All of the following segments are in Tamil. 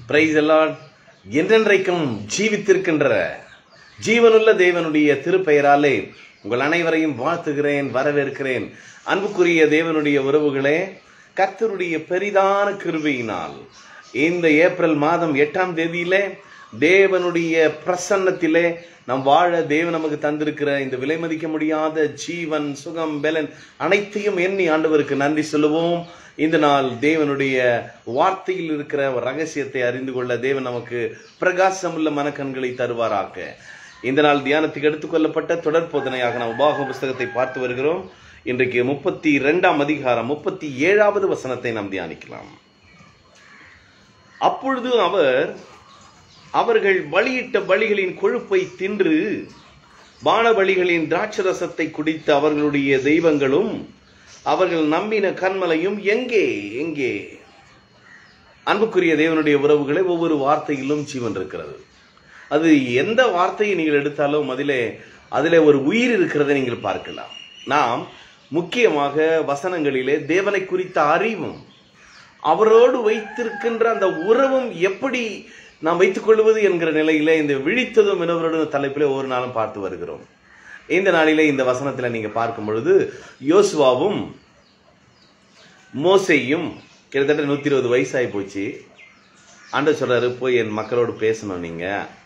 பிரைஸ் எல்லாம் என்றென்றைக்கும் ஜீவித்திருக்கின்ற ஜீவனுள்ள தேவனுடைய திருப்பெயராலே உங்கள் அனைவரையும் வாழ்த்துகிறேன் வரவேற்கிறேன் அன்புக்குரிய தேவனுடைய உறவுகளே கர்த்தருடைய பெரிதான கிருபையினால் இந்த ஏப்ரல் மாதம் எட்டாம் தேதியிலே தேவனுடைய பிரசன்னத்திலே நாம் வாழ தேவன் நமக்கு தந்திருக்கிற இந்த விலை மதிக்க முடியாத ஜீவன் சுகம் பெலன் அனைத்தையும் எண்ணி ஆண்டவருக்கு நன்றி சொல்லுவோம் இந்த நாள் தேவனுடைய வார்த்தையில் இருக்கிற ரகசியத்தை அறிந்து கொள்ள தேவன் நமக்கு பிரகாசமுள்ள மனக்கண்களை தருவாராக இந்த நாள் தியானத்துக்கு எடுத்துக்கொள்ளப்பட்ட தொடர் போதனையாக நாம் உபாக புஸ்தகத்தை பார்த்து வருகிறோம் இன்றைக்கு முப்பத்தி இரண்டாம் அதிகாரம் முப்பத்தி ஏழாவது வசனத்தை நாம் தியானிக்கலாம் அப்பொழுது அவர் அவர்கள் பலியிட்ட பலிகளின் கொழுப்பை தின்று பானபலிகளின் திராட்சரசத்தை குடித்த அவர்களுடைய தெய்வங்களும் அவர்கள் நம்பின கண்மலையும் எங்கே எங்கே அன்புக்குரிய தேவனுடைய உறவுகளை ஒவ்வொரு வார்த்தையிலும் ஜீவன் இருக்கிறது அது எந்த வார்த்தையை நீங்கள் எடுத்தாலும் அதிலே அதிலே ஒரு உயிர் இருக்கிறதை நீங்கள் பார்க்கலாம் நாம் முக்கியமாக வசனங்களிலே தேவனை குறித்த அறிவும் அவரோடு வைத்திருக்கின்ற அந்த உறவும் எப்படி நாம் வைத்துக் கொள்வது என்கிற நிலையில இந்த விழித்ததும் எனவரோட தலைப்பில் ஒவ்வொரு நாளும் பார்த்து வருகிறோம் இந்த நாளிலே இந்த வசனத்தில் நீங்க பார்க்கும் பொழுது யோசுவாவும் மோசையும் கிட்டத்தட்ட நூத்தி இருபது வயசாகி போச்சு ஆண்டவர் சொல்றாரு போய் என் மக்களோடு பேசணும் நீங்க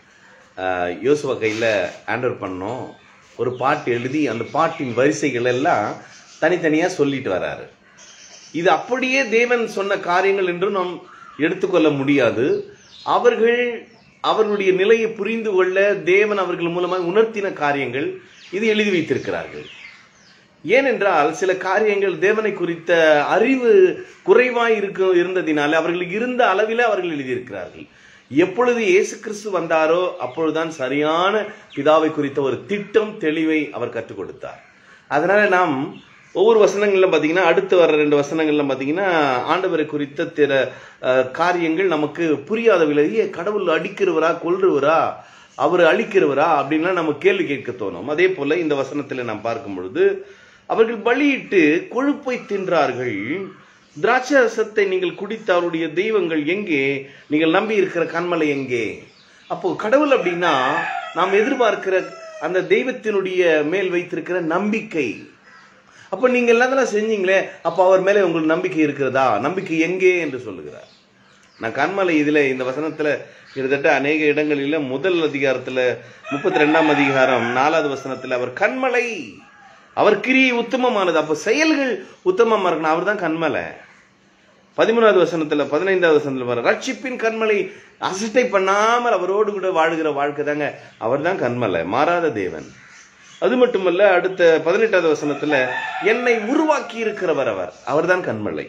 ஆஹ், யோசுவா கையில ஆண்டவர் பண்ணோம் ஒரு பாட்டு எழுதி அந்த பாட்டின் வரிசைகள் எல்லாம் தனித்தனியா சொல்லிட்டு வராரு இது அப்படியே தேவன் சொன்ன காரியங்கள் என்று நாம் எடுத்துக்கொள்ள முடியாது அவர்கள் அவர்களுடைய நிலையை புரிந்து கொள்ள தேவன் அவர்கள் மூலமாக உணர்த்தின காரியங்கள் இது எழுதி வைத்திருக்கிறார்கள் ஏனென்றால் சில காரியங்கள் தேவனை குறித்த அறிவு குறைவாய் இருக்க இருந்ததினால அவர்களுக்கு இருந்த அளவில் அவர்கள் எழுதியிருக்கிறார்கள் எப்பொழுது இயேசு கிறிஸ்து வந்தாரோ அப்பொழுதுதான் சரியான பிதாவை குறித்த ஒரு திட்டம் தெளிவை அவர் கற்றுக் கொடுத்தார் அதனால நாம் ஒவ்வொரு வசனங்கள்ல பாத்தீங்கன்னா அடுத்து வர ரெண்டு வசனங்கள்ல பாத்தீங்கன்னா ஆண்டவரை குறித்த திற அஹ், காரியங்கள் நமக்கு புரியாதவில்லை ஏ கடவுள் அடிக்கிறவரா கொல்றவரா அவர் அழிக்கிறவரா அப்படின்லாம் நம்ம கேள்வி கேட்க தோணும் அதே போல இந்த வசனத்துல நாம் பார்க்கும் பொழுது அவர்கள் பலியிட்டு கொழுப்பை தின்றார்கள் திராட்சரசத்தை நீங்கள் குடித்த அவருடைய தெய்வங்கள் எங்கே நீங்கள் நம்பி இருக்கிற கண்மலை எங்கே அப்போ கடவுள் அப்படின்னா நாம் எதிர்பார்க்கிற அந்த தெய்வத்தினுடைய மேல் வைத்திருக்கிற நம்பிக்கை அப்ப நீங்க எல்லாம் செஞ்சீங்களே அப்ப அவர் மேலே உங்களுக்கு நம்பிக்கை இருக்கிறதா நம்பிக்கை எங்கே என்று சொல்லுகிறார் நான் கண்மலை இதுல இந்த வசனத்துல கிட்டத்தட்ட அநேக இடங்களில முதல் அதிகாரத்துல முப்பத்தி ரெண்டாம் அதிகாரம் நாலாவது வசனத்துல அவர் கண்மலை அவர் கிரியை உத்தமமானது அப்ப செயல்கள் உத்தமமா இருக்கணும் அவர் தான் கண்மலை பதிமூணாவது வசனத்துல பதினைந்தாவது வசனத்துல பாரு ரட்சிப்பின் கண்மலை அசட்டை பண்ணாமல் அவரோடு கூட வாழுகிற வாழ்க்கை தாங்க அவர் தான் கண்மலை மாறாத தேவன் அது மட்டுமல்ல அடுத்த பதினெட்டாவது வசனத்துல என்னை உருவாக்கி இருக்கிறவர் அவர் அவர்தான் கண்மலை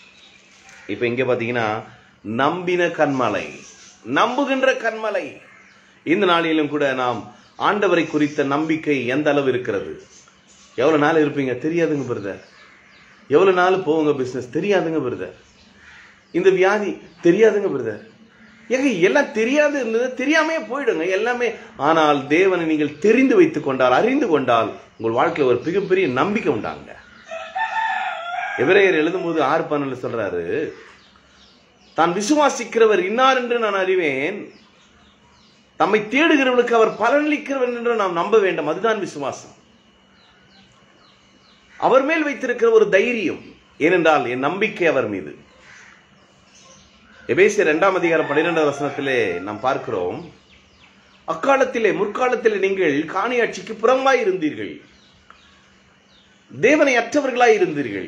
இப்ப இங்க பாத்தீங்கன்னா நம்பின கண்மலை நம்புகின்ற கண்மலை இந்த நாளிலும் கூட நாம் ஆண்டவரை குறித்த நம்பிக்கை எந்த அளவு இருக்கிறது எவ்வளவு நாள் இருப்பீங்க தெரியாதுங்க பிரதர் எவ்வளவு நாள் போவுங்க பிசினஸ் தெரியாதுங்க பிரதர் இந்த வியாதி தெரியாதுங்க பிரதர் ஏங்க எல்லாம் தெரியாது இருந்தது தெரியாமே போயிடுங்க எல்லாமே ஆனால் தேவனை நீங்கள் தெரிந்து வைத்துக் கொண்டால் அறிந்து கொண்டால் உங்கள் வாழ்க்கையில் ஒரு மிகப்பெரிய நம்பிக்கை உண்டாங்க எபிரேயர் எழுதும்போது ஆறு பன்னெண்டு சொல்றாரு தான் விசுவாசிக்கிறவர் இன்னார் என்று நான் அறிவேன் தம்மை தேடுகிறவர்களுக்கு அவர் பலனளிக்கிறவர் என்று நாம் நம்ப வேண்டும் அதுதான் விசுவாசம் அவர் மேல் வைத்திருக்கிற ஒரு தைரியம் ஏனென்றால் என் நம்பிக்கை அவர் மீது எபேசியர் இரண்டாம் அதிகாரம் பன்னிரெண்டாம் வசனத்திலே நாம் பார்க்கிறோம் அக்காலத்திலே முற்காலத்திலே நீங்கள் காணியாட்சிக்கு புறம்பாய் இருந்தீர்கள் தேவனை அற்றவர்களாய் இருந்தீர்கள்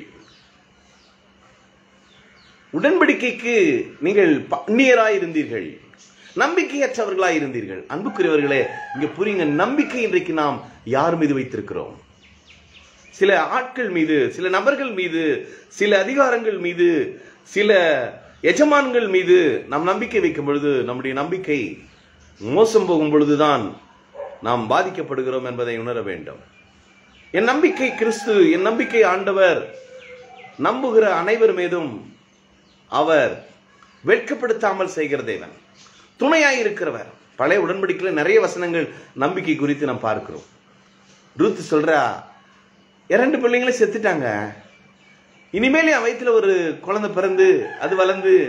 உடன்படிக்கைக்கு நீங்கள் அந்நியராய் இருந்தீர்கள் நம்பிக்கையற்றவர்களாய் இருந்தீர்கள் அன்புக்குரியவர்களே இங்க புரியுங்க நம்பிக்கை இன்றைக்கு நாம் யார் மீது வைத்திருக்கிறோம் சில ஆட்கள் மீது சில நபர்கள் மீது சில அதிகாரங்கள் மீது சில எஜமான்கள் மீது நாம் நம்பிக்கை வைக்கும் பொழுது நம்முடைய நம்பிக்கை மோசம் போகும் பொழுதுதான் நாம் பாதிக்கப்படுகிறோம் என்பதை உணர வேண்டும் என் நம்பிக்கை கிறிஸ்து என் நம்பிக்கை ஆண்டவர் நம்புகிற அனைவர் மீதும் அவர் வெட்கப்படுத்தாமல் செய்கிற தேவன் துணையாய் இருக்கிறவர் பழைய உடன்படிக்கையில் நிறைய வசனங்கள் நம்பிக்கை குறித்து நாம் பார்க்கிறோம் ரூத் சொல்றா இரண்டு பிள்ளைங்களும் செத்துட்டாங்க இனிமேல் என் வயித்துல ஒரு குழந்தை பிறந்து அது வளர்ந்து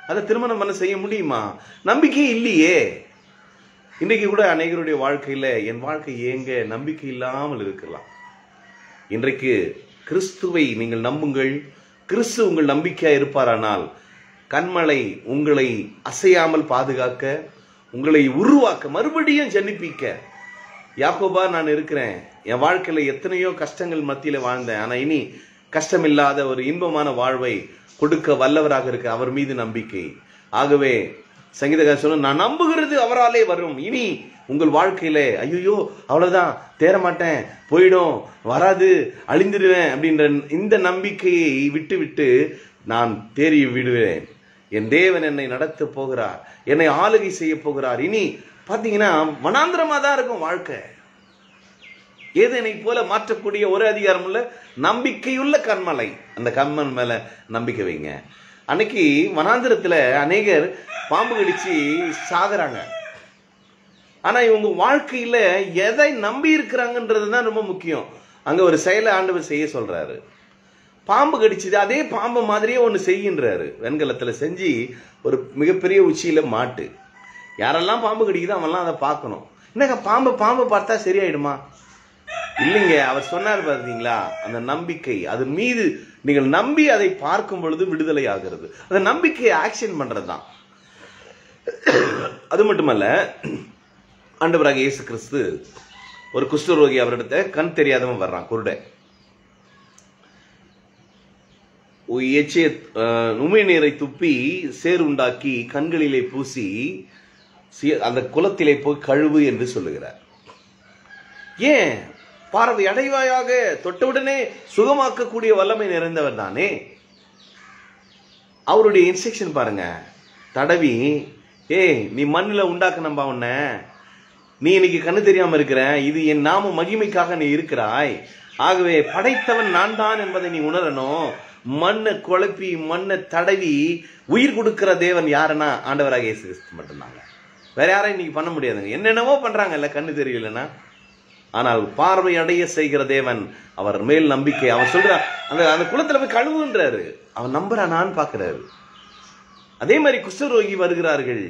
அதை திருமணம் பண்ண செய்ய முடியுமா நம்பிக்கை இல்லையே இன்றைக்கு கூட அநேகருடைய வாழ்க்கையில என் வாழ்க்கை ஏங்க நம்பிக்கை இல்லாமல் இருக்கலாம் இன்றைக்கு கிறிஸ்துவை நீங்கள் நம்புங்கள் கிறிஸ்து உங்கள் நம்பிக்கையா இருப்பாரானால் கண்மலை உங்களை அசையாமல் பாதுகாக்க உங்களை உருவாக்க மறுபடியும் ஜன்னிப்பிக்க யாக்கோபா நான் இருக்கிறேன் என் வாழ்க்கையில எத்தனையோ கஷ்டங்கள் மத்தியில வாழ்ந்தேன் ஆனா இனி கஷ்டமில்லாத ஒரு இன்பமான வாழ்வை கொடுக்க வல்லவராக இருக்க அவர் மீது நம்பிக்கை ஆகவே சங்கீதக்காரர் சொல்ல நான் நம்புகிறது அவராலே வரும் இனி உங்கள் வாழ்க்கையில ஐயோ அவ்வளவுதான் தேர மாட்டேன் போயிடும் வராது அழிந்துடுவேன் அப்படின்ற இந்த நம்பிக்கையை விட்டு விட்டு நான் தேறி விடுவேன் என் தேவன் என்னை நடத்த போகிறார் என்னை ஆளுகை செய்ய போகிறார் இனி பாத்தீங்கன்னா வனாந்திரமா தான் இருக்கும் வாழ்க்கை ஏதனை போல மாற்றக்கூடிய ஒரு அதிகாரம் உள்ள நம்பிக்கையுள்ள கண்மலை அந்த கண்மன் மேல நம்பிக்கை வைங்க அன்னைக்கு வனாந்திரத்துல அநேகர் பாம்பு கடிச்சு சாகுறாங்க ஆனா இவங்க வாழ்க்கையில எதை நம்பி இருக்கிறாங்கன்றது தான் ரொம்ப முக்கியம் அங்க ஒரு செயலை ஆண்டவர் செய்ய சொல்றாரு பாம்பு கடிச்சது அதே பாம்பு மாதிரியே ஒன்று செய்கின்றாரு வெண்கலத்துல செஞ்சு ஒரு மிகப்பெரிய உச்சியில மாட்டு யாரெல்லாம் பாம்பு கடிக்குதோ அவன்லாம் அதை பார்க்கணும் என்னங்க பாம்பு பாம்பு பார்த்தா சரியாயிடுமா இல்லைங்க அவர் சொன்னார் பார்த்தீங்களா அந்த நம்பிக்கை அது மீது நீங்கள் நம்பி அதை பார்க்கும் பொழுது விடுதலை ஆகிறது அந்த நம்பிக்கையை ஆக்ஷன் பண்றது தான் அது மட்டுமல்ல ஆண்டவராக இயேசு கிறிஸ்து ஒரு குஷ்டரோகி அவரிடத்த கண் தெரியாதவன் வர்றான் குருடன் எச்சிய உமை நீரை துப்பி சேர் உண்டாக்கி கண்களிலே பூசி சி- அந்த குளத்திலே போய் கழுவு என்று சொல்லுகிறார் ஏன் பார்வை அடைவாயாக தொட்டவுடனே சுகமாக்கக்கூடிய வல்லமை நிறைந்தவர் தானே அவருடைய இன்ஸ்ட்ரக்ஷன் பாருங்க தடவி ஏய் நீ மண்ணில் உண்டாக்கணும்பா உன்ன நீ இன்னைக்கு கண்ணு தெரியாம இருக்கிற இது என் நாம மகிமைக்காக நீ இருக்கிறாய் ஆகவே படைத்தவன் நான் தான் என்பதை நீ உணரணும் மண்ணை குழப்பி மண்ணை தடவி உயிர் கொடுக்கிற தேவன் யாருன்னா ஆண்டவராக இயேசு கிறிஸ்து மட்டும்தாங்க வேற யாரையும் இன்னைக்கு பண்ண முடியாதுங்க என்னென்னவோ பண்றாங்கல்ல கண்ணு தெரியலன்னா ஆனால் பார்வை அடைய செய்கிற தேவன் அவர் மேல் நம்பிக்கை அவன் சொல்றான் அந்த அந்த குளத்துல போய் கழுவுன்றாரு அவன் நம்புறானான்னு பாக்குறாரு அதே மாதிரி குஷ்டரோகி வருகிறார்கள்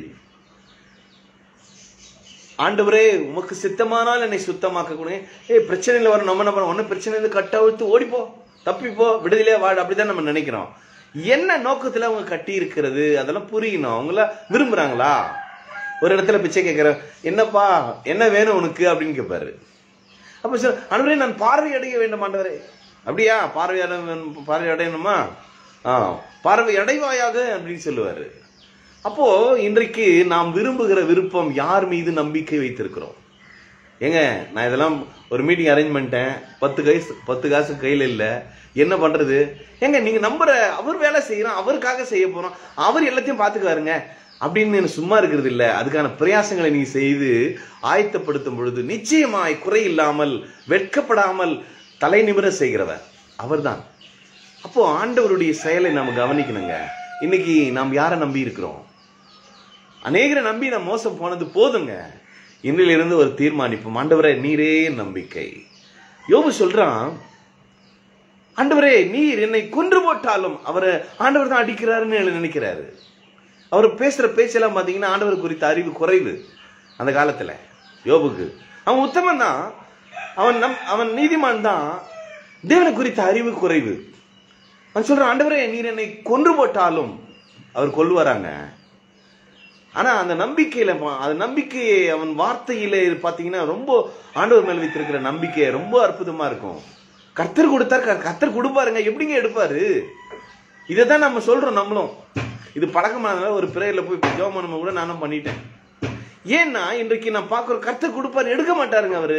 ஆண்டவரே உமக்கு சித்தமானால் என்னை சுத்தமாக்க கூட ஏய் பிரச்சனையில வரும் நம்ம என்ன பண்ணோம் ஒன்னும் பிரச்சனை இருந்து கட்ட அழுத்து ஓடிப்போ தப்பிப்போ விடுதலையே வாடு அப்படிதான் நம்ம நினைக்கிறோம் என்ன நோக்கத்துல அவங்க கட்டி இருக்கிறது அதெல்லாம் புரியணும் அவங்கள விரும்புறாங்களா ஒரு இடத்துல பிச்சை கேட்கிறேன் என்னப்பா என்ன வேணும் உனக்கு அப்படின்னு கேட்பாரு அப்ப சார் அனுவரே நான் பார்வை அடைய வேண்டும் ஆண்டவரே அப்படியா பார்வை அடைய வேணும், பார்வை அடையணுமா ஆ பார்வை அடைவாயாக அப்படின்னு சொல்லுவாரு அப்போ இன்றைக்கு நாம் விரும்புகிற விருப்பம் யார் மீது நம்பிக்கை வைத்திருக்கிறோம் ஏங்க நான் இதெல்லாம் ஒரு மீட்டிங் அரேஞ்ச் பண்ணிட்டேன் பத்து காசு பத்து காசு கையில் இல்லை என்ன பண்றது ஏங்க நீங்க நம்புற அவர் வேலை செய்யறோம் அவருக்காக செய்ய போறோம் அவர் எல்லாத்தையும் பார்த்துக்குவாருங்க அப்படின்னு நீங்க சும்மா இருக்கிறது இல்ல அதுக்கான பிரயாசங்களை நீங்க செய்து ஆயத்தப்படுத்தும் பொழுது நிச்சயமாய் குறை இல்லாமல் வெட்கப்படாமல் தலை நிமிர செய்கிறவர் அவர்தான் அப்போ ஆண்டவருடைய செயலை நாம் கவனிக்கணுங்க இன்னைக்கு நாம் யாரை நம்பி இருக்கிறோம் அநேகரை நம்பி நான் மோசம் போனது போதுங்க இன்றிலிருந்து ஒரு தீர்மானிப்போம் ஆண்டவரே நீரே நம்பிக்கை யோபு சொல்றான் ஆண்டவரே நீர் என்னை கொன்று போட்டாலும் அவரை ஆண்டவர் தான் அடிக்கிறாருன்னு நினைக்கிறாரு அவர் பேசுற பேச்செல்லாம் பாத்தீங்கன்னா ஆண்டவர் குறித்த அறிவு குறைவு அந்த காலத்துல யோபுக்கு அவன் உத்தமன் தான் அவன் நம் அவன் நீதிமான் தான் தேவனை குறித்த அறிவு குறைவு அவன் சொல்றான் ஆண்டவரே நீர் என்னை கொன்று போட்டாலும் அவர் கொல்லுவாராங்க ஆனா அந்த நம்பிக்கையில பா- அந்த நம்பிக்கையை அவன் வார்த்தையில பாத்தீங்கன்னா ரொம்ப ஆண்டவர் மேல் வைத்திருக்கிற நம்பிக்கை ரொம்ப அற்புதமா இருக்கும் கர்த்தர் கொடுத்தார் க- கர்த்தர் கொடுப்பாருங்க எப்படிங்க எடுப்பாரு இதை தான் நம்ம சொல்றோம் நம்மளும் இது பழக்கமானதால ஒரு பிரேயர்ல போய் ஜோமனம கூட நானும் பண்ணிட்டேன் ஏன்னா இன்றைக்கு நான் பார்க்குற கர்த்தர் கொடுப்பாரு எடுக்க மாட்டாருங்க அவரு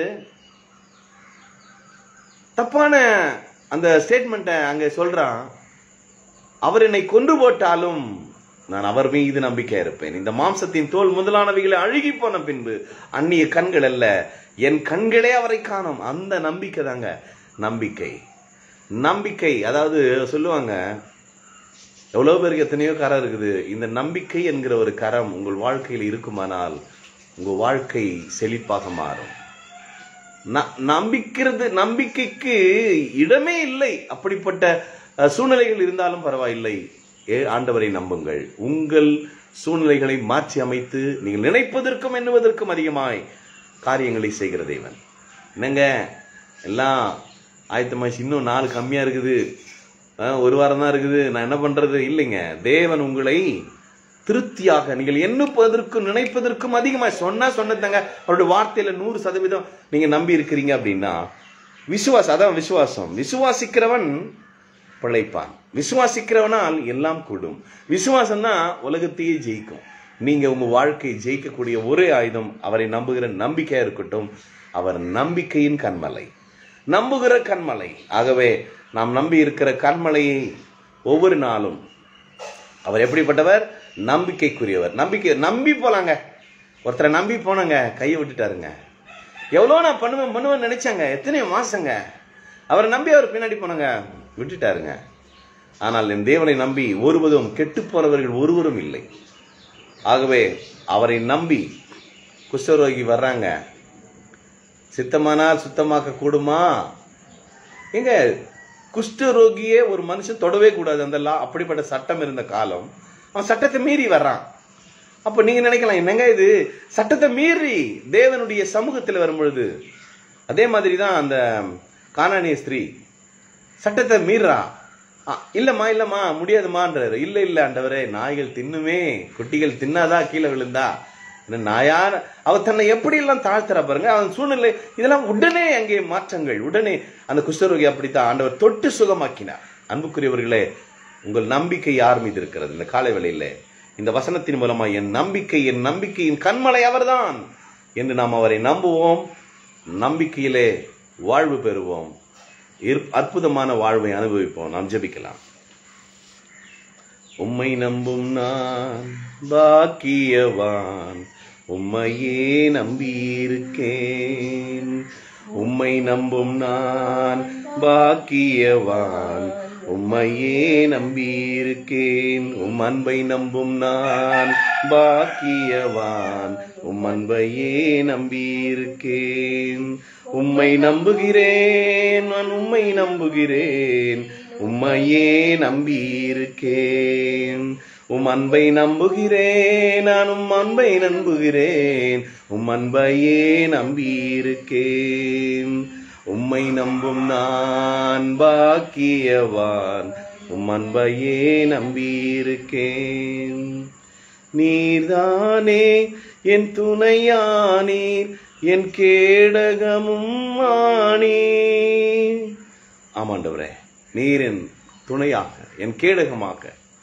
தப்பான அந்த ஸ்டேட்மெண்ட்டை அங்க சொல்றான் அவர் என்னை கொன்று போட்டாலும் நான் அவர் மீது நம்பிக்கை இருப்பேன் இந்த மாம்சத்தின் தோல் முதலானவைகளை அழுகி போன பின்பு அந்நிய கண்கள் அல்ல என் கண்களே அவரை காணும் அந்த நம்பிக்கை தாங்க நம்பிக்கை நம்பிக்கை அதாவது சொல்லுவாங்க எவ்வளவு பேருக்கு எத்தனையோ கரம் இருக்குது இந்த நம்பிக்கை என்கிற ஒரு கரம் உங்கள் வாழ்க்கையில் இருக்குமானால் உங்க வாழ்க்கை செழிப்பாக மாறும் ந- நம்பிக்கிறது நம்பிக்கைக்கு இடமே இல்லை அப்படிப்பட்ட அஹ், சூழ்நிலைகள் இருந்தாலும் பரவாயில்லை ஏ ஆண்டவரை நம்புங்கள் உங்கள் சூழ்நிலைகளை மாற்றி அமைத்து நீங்கள் நினைப்பதற்கும் எண்ணுவதற்கும் அதிகமாய் காரியங்களை செய்கிற தேவன் என்னங்க எல்லாம் ஆயத்தமாச்சு இன்னும் நாள் கம்மியா இருக்குது ஆ, ஒரு வாரம் தான் இருக்குது நான் என்ன பண்றது இல்லைங்க தேவன் உங்களை திருப்தியாக நீங்கள் எண்ணுப்பதற்கும் நினைப்பதற்கும் அதிகமாக சொன்னா சொன்னதாங்க அவருடைய வார்த்தையில நூறு சதவீதம் நீங்க நம்பி இருக்கிறீங்க அப்படின்னா விசுவாசம் அதான் விசுவாசம் விசுவாசிக்கிறவன் பிழைப்பான் விசுவாசிக்கிறவனால் எல்லாம் கூடும் விசுவாசம் தான் உலகத்தையே ஜெயிக்கும் நீங்க உங்க வாழ்க்கையை ஜெயிக்கக்கூடிய ஒரே ஆயுதம் அவரை நம்புகிற நம்பிக்கையா இருக்கட்டும் அவர் நம்பிக்கையின் கண்மலை நம்புகிற கண்மலை ஆகவே நாம் நம்பி இருக்கிற கண்மலையை ஒவ்வொரு நாளும் அவர் எப்படிப்பட்டவர் நம்பிக்கைக்குரியவர் நம்பிக்கை நம்பி போலாங்க ஒருத்தரை நம்பி போனங்க கையை விட்டுட்டாருங்க எவ்வளோ நான் பண்ணுவேன் பண்ணுவேன் நினைச்சாங்க எத்தனை மாசங்க அவரை நம்பி அவர் பின்னாடி போனங்க விட்டுட்டாருங்க ஆனால் என் தேவனை நம்பி ஒருவதும் கெட்டு போனவர்கள் ஒருவரும் இல்லை ஆகவே அவரை நம்பி குஷ்டரோகி வர்றாங்க சித்தமானால் சுத்தமாக்க கூடுமா எங்க குஷ்டரோகியே ஒரு மனுஷன் தொடவே கூடாது அந்த லா அப்படிப்பட்ட சட்டம் இருந்த காலம் அவன் சட்டத்தை மீறி வர்றான் அப்ப நீங்க நினைக்கலாம் என்னங்க இது சட்டத்தை மீறி தேவனுடைய சமூகத்தில் வரும் பொழுது அதே மாதிரி தான் அந்த கானானிய ஸ்திரீ சட்டத்தை மீறா ஆ, இல்லம்மா இல்லம்மா முடியாதுமான்றாரு இல்ல இல்ல ஆண்டவரே நாய்கள் தின்னுமே குட்டிகள் தின்னாதா கீழே விழுந்தா என்ன நாயார் அவர் தன்னை எப்படி எல்லாம் தாழ்த்துறா பாருங்க அவன் சூழ்நிலை இதெல்லாம் உடனே அங்கே மாற்றங்கள் உடனே அந்த குஷ்டரோகி அப்படித்தான் ஆண்டவர் தொட்டு சுகமாக்கினார் அன்புக்குரியவர்களே உங்கள் நம்பிக்கை யார் மீது இருக்கிறது இந்த காலை வேளையில இந்த வசனத்தின் மூலமா என் நம்பிக்கை என் நம்பிக்கையின் கண்மலை அவர்தான் என்று நாம் அவரை நம்புவோம் நம்பிக்கையிலே வாழ்வு பெறுவோம் இற்- அற்புதமான வாழ்வை அனுபவிப்போம் நாம் ஜெபிக்கலாம் உம்மை நம்பும் நான் பாக்கியவான் உம்மையே நம்பியிருக்கேன் உம்மை நம்பும் நான் பாக்கியவான் உம்மையே நம்பியிருக்கேன் உம் அன்பை நம்பும் நான் பாக்கியவான் உம் அன்பையே நம்பியிருக்கேன் உம்மை நம்புகிறேன் நான் உம்மை நம்புகிறேன் உம்மையே நம்பியிருக்கேன் உம் அன்பை நம்புகிறேன் நான் உம் அன்பை நம்புகிறேன் உம் அன்பையே நம்பியிருக்கேன் உம்மை நம்பும் நான் பாக்கியவான் உம் அன்பையே நம்பியிருக்கேன் நீர்தானே என் துணையானீர் என் கேடகமும் ஆனீர் ஆமாண்டவரே நீர் என் துணையாக என் கேடகமாக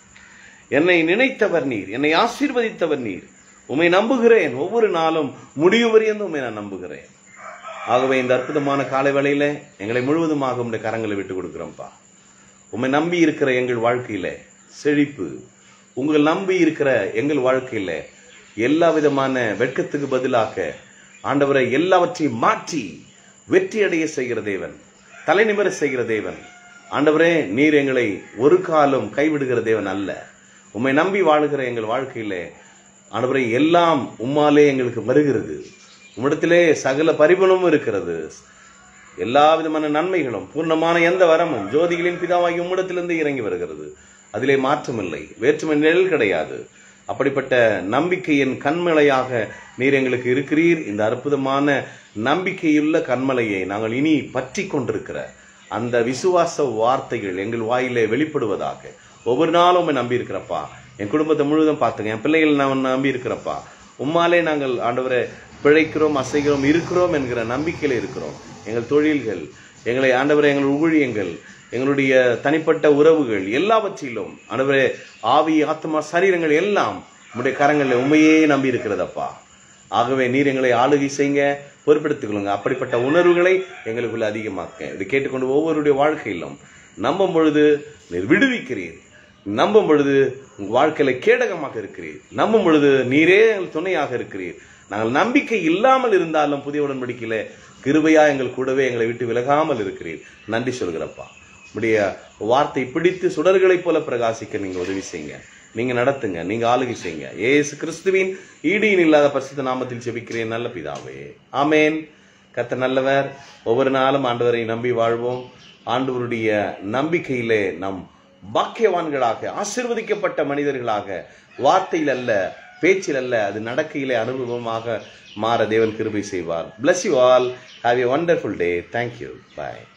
என்னை நினைத்தவர் நீர் என்னை ஆசீர்வதித்தவர் நீர் உம்மை நம்புகிறேன் ஒவ்வொரு நாளும் முடிவு வரையும் உம்மை நான் நம்புகிறேன் ஆகவே இந்த அற்புதமான காலை வேளையில எங்களை முழுவதுமாக உம்முடைய கரங்களை விட்டு கொடுக்கிறோம்ப்பா உம்மை நம்பி இருக்கிற எங்கள் வாழ்க்கையில செழிப்பு உங்கள் நம்பி இருக்கிற எங்கள் வாழ்க்கையில எல்லா விதமான வெட்கத்துக்கு பதிலாக ஆண்டவரை எல்லாவற்றையும் மாற்றி வெற்றி அடைய செய்கிற தேவன் தலைநிமிர செய்கிற தேவன் ஆண்டவரே நீர் எங்களை ஒரு காலம் கைவிடுகிற தேவன் அல்ல உம்மை நம்பி வாழுகிற எங்கள் வாழ்க்கையிலே ஆண்டவரை எல்லாம் உம்மாலே எங்களுக்கு வருகிறது உம்மிடத்திலே சகல பரிபலமும் இருக்கிறது எல்லா விதமான நன்மைகளும் பூர்ணமான எந்த வரமும் ஜோதிகளின் பிதாவாகி உம்மிடத்திலிருந்து இறங்கி வருகிறது அதிலே மாற்றமில்லை வேற்றுமை நிழல் கிடையாது அப்படிப்பட்ட நம்பிக்கையின் கண்மலையாக நீர் எங்களுக்கு இருக்கிறீர் இந்த அற்புதமான நம்பிக்கையுள்ள கண்மலையை நாங்கள் இனி பற்றி கொண்டிருக்கிற அந்த விசுவாச வார்த்தைகள் எங்கள் வாயிலே வெளிப்படுவதாக ஒவ்வொரு நாளும் உம்மை நம்பி இருக்கிறப்பா என் குடும்பத்தை முழுவதும் பார்த்துங்க என் பிள்ளைகள் நான் நம்பி இருக்கிறப்பா உம்மாலே நாங்கள் ஆண்டவரை பிழைக்கிறோம் அசைகிறோம் இருக்கிறோம் என்கிற நம்பிக்கையில இருக்கிறோம் எங்கள் தொழில்கள் எங்களை ஆண்டவரை எங்கள் ஊழியங்கள் எங்களுடைய தனிப்பட்ட உறவுகள் எல்லாவற்றிலும் ஆண்டவரே ஆவி ஆத்மா சரீரங்கள் எல்லாம் உம்முடைய கரங்களில் உண்மையே நம்பி இருக்கிறதப்பா ஆகவே நீர் எங்களை ஆளுகை செய்யுங்க பொறுப்பெடுத்துக் கொள்ளுங்க அப்படிப்பட்ட உணர்வுகளை எங்களுக்குள்ள அதிகமாக்க இதை கேட்டுக்கொண்டு ஒவ்வொருடைய வாழ்க்கையிலும் நம்பும் பொழுது நீர் விடுவிக்கிறீர் நம்பும் பொழுது உங்க வாழ்க்கையில கேடகமாக இருக்கிறீர் நம்பும் பொழுது நீரே எங்கள் துணையாக இருக்கிறீர் நாங்கள் நம்பிக்கை இல்லாமல் இருந்தாலும் புதிய உடன்படிக்கையில கிருபையா எங்கள் கூடவே எங்களை விட்டு விலகாமல் இருக்கிறீர் நன்றி சொல்கிறப்பா உடைய வார்த்தை பிடித்து சுடர்களைப் போல பிரகாசிக்க நீங்க உதவி செய்யுங்க நீங்க நடத்துங்க நீங்க ஆளுகை செய்யுங்க ஏசு கிறிஸ்துவின் ஈடியின் இல்லாத பரிசுத்த நாமத்தில் ஜெபிக்கிறேன் நல்ல பிதாவே ஆமேன் கத்த நல்லவர் ஒவ்வொரு நாளும் ஆண்டவரை நம்பி வாழ்வோம் ஆண்டவருடைய நம்பிக்கையிலே நாம் பாக்கியவான்களாக ஆசிர்வதிக்கப்பட்ட மனிதர்களாக வார்த்தையில் அல்ல பேச்சில் அல்ல அது நடக்கையிலே அனுபவமாக மாற தேவன் கிருபை செய்வார் bless you all have a wonderful day thank you bye